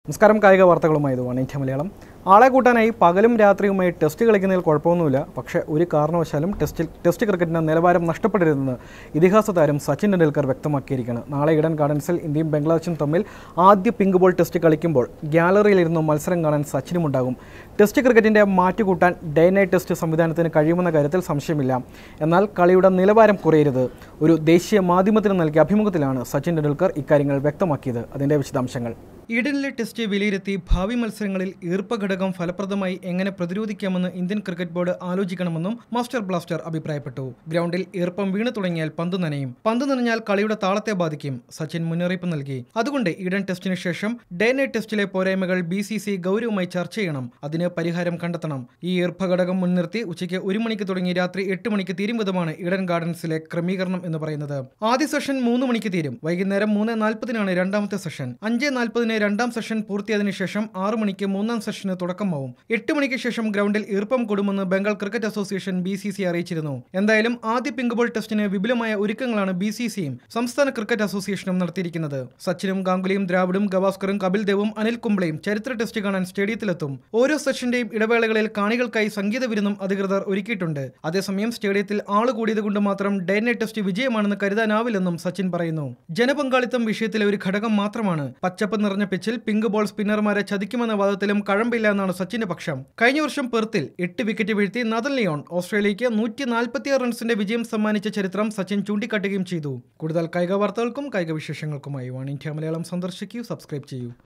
നമസ്കാരം കായിക വാർത്തകളുമായി ഇത് വൺ ഇന്ത്യ മലയാളം ആളെ കൂട്ടാനായി പകലും രാത്രിയുമായി ടെസ്റ്റ് കളിക്കുന്നതിൽ കുഴപ്പമൊന്നുമില്ല പക്ഷേ ഒരു കാരണവശാലും ടെസ്റ്റിൽ ടെസ്റ്റ് ക്രിക്കറ്റിൻ്റെ നിലവാരം നഷ്ടപ്പെടരുതെന്ന് ഇതിഹാസ താരം സച്ചിൻ ടെണ്ടുൽക്കർ വ്യക്തമാക്കിയിരിക്കുകയാണ് നാളെ ഈഡൻ ഗാർഡൻസിൽ ഇന്ത്യയും ബംഗ്ലാദേശും തമ്മിൽ ആദ്യ പിങ്ക് ബോൾ ടെസ്റ്റ് കളിക്കുമ്പോൾ ഗ്യാലറിയിലിരുന്ന് മത്സരം കാണാൻ സച്ചിനുമുണ്ടാകും ടെസ്റ്റ് ക്രിക്കറ്റിൻ്റെ മാറ്റുകൂട്ടാൻ ഡേ നൈറ്റ് ടെസ്റ്റ് സംവിധാനത്തിന് കഴിയുമെന്ന കാര്യത്തിൽ സംശയമില്ല എന്നാൽ കളിയുടെ നിലവാരം കുറയരുത് ഒരു ദേശീയ മാധ്യമത്തിന് നൽകിയ അഭിമുഖത്തിലാണ് സച്ചിൻ ടെണ്ടുൽക്കർ ഇക്കാര്യങ്ങൾ വ്യക്തമാക്കിയത് അതിൻ്റെ വിശദാംശങ്ങൾ ഈഡനിലെ ടെസ്റ്റ് വിലയിരുത്തി ഭാവി മത്സരങ്ങളിൽ ഈർപ്പ ഘടകം ഫലപ്രദമായി എങ്ങനെ പ്രതിരോധിക്കാമെന്ന് ഇന്ത്യൻ ക്രിക്കറ്റ് ബോർഡ് ആലോചിക്കണമെന്നും മാസ്റ്റർ ബ്ലാസ്റ്റർ അഭിപ്രായപ്പെട്ടു ഗ്രൗണ്ടിൽ ഈർപ്പം വീണു തുടങ്ങിയാൽ പന്ത് നനയും പന്ത് നനഞ്ഞാൽ കളിയുടെ താളത്തെ ബാധിക്കും സച്ചിൻ മുന്നറിയിപ്പ് നൽകി അതുകൊണ്ട് ഈഡൻ ടെസ്റ്റിന് ശേഷം ഡേ നൈറ്റ് ടെസ്റ്റിലെ പോരായ്മകൾ ബി സി സി ഗൗരവമായി ചർച്ച ചെയ്യണം അതിന് പരിഹാരം കണ്ടെത്തണം ഈ ഈർപ്പ ഘടകം മുൻനിർത്തി ഉച്ചയ്ക്ക് ഒരു മണിക്ക് തുടങ്ങി രാത്രി എട്ട് മണിക്ക് തീരും വിധമാണ് ഈഡൻ ഗാർഡൻസിലെ ക്രമീകരണം എന്ന് പറയുന്നത് ആദ്യ സെഷൻ മൂന്ന് മണിക്ക് തീരും വൈകുന്നേരം മൂന്ന് നാൽപ്പതിനാണ് രണ്ടാമത്തെ സെഷൻ അഞ്ച് നാൽപ്പതിന് രണ്ടാം സെഷൻ പൂർത്തിയായതിനു ശേഷം ആറ് മണിക്ക് മൂന്നാം സെഷന് തുടക്കമാവും എട്ട് മണിക്ക് ശേഷം ഗ്രൗണ്ടിൽ ഈർപ്പം കൊടുമെന്ന് Bengal cricket association B C C അറിയിച്ചിരുന്നു എന്തായാലും ആദ്യ പിങ്ക് ബോൾ ടെസ്റ്റിന് വിപുലമായ ഒരുക്കങ്ങളാണ് ബി സി സിയും സംസ്ഥാന ക്രിക്കറ്റ് അസോസിയേഷനും നടത്തിയിരിക്കുന്നത് സച്ചിനും ഗാംഗുലിയും ദ്രാവിഡും ഗവാസ്കറും കപിൽ ദേവും അനിൽ കുംബ്ലയും ചരിത്ര ടെസ്റ്റ് കാണാൻ സ്റ്റേഡിയത്തിലെത്തും ഓരോ സെഷന്റെയും ഇടവേളകളിൽ കാണികൾക്കായി സംഗീത വിരുന്നും അധികൃതർ ഒരുക്കിയിട്ടുണ്ട് അതേസമയം സ്റ്റേഡിയത്തിൽ ആള് കൂടിയത് കൊണ്ട് മാത്രം ഡേ നൈറ്റ് ടെസ്റ്റ് വിജയമാണെന്ന് കരുതാനാവില്ലെന്നും സച്ചിൻ പറയുന്നു ജനപങ്കാളിത്തം വിഷയത്തിലെ ഒരു ഘടകം മാത്രമാണ് പച്ചപ്പ് നിറഞ്ഞ പിച്ചിൽ പിങ്ക് ബോൾ സ്പിന്നർമാരെ ചതിക്കുമെന്ന വാദത്തിലും കഴമ്പില്ല എന്നാണ് സച്ചിന്റെ പക്ഷം കഴിഞ്ഞ വർഷം പെർത്തിൽ എട്ട് വിക്കറ്റ് വീഴ്ത്തി നദൻ ലിയോൺ ഓസ്ട്രേലിയയ്ക്ക് നൂറ്റി നാൽപ്പത്തിയാറ് റൺസിന്റെ വിജയം സമ്മാനിച്ച ചരിത്രം സച്ചിൻ ചൂണ്ടിക്കാട്ടുകയും ചെയ്തു കൂടുതൽ കായിക വാർത്തകൾക്കും കായിക വിശേഷങ്ങൾക്കുമായി വൺ ഇന്ത്യ മലയാളം സന്ദർശിക്കൂ സബ്സ്ക്രൈബ് ചെയ്യൂ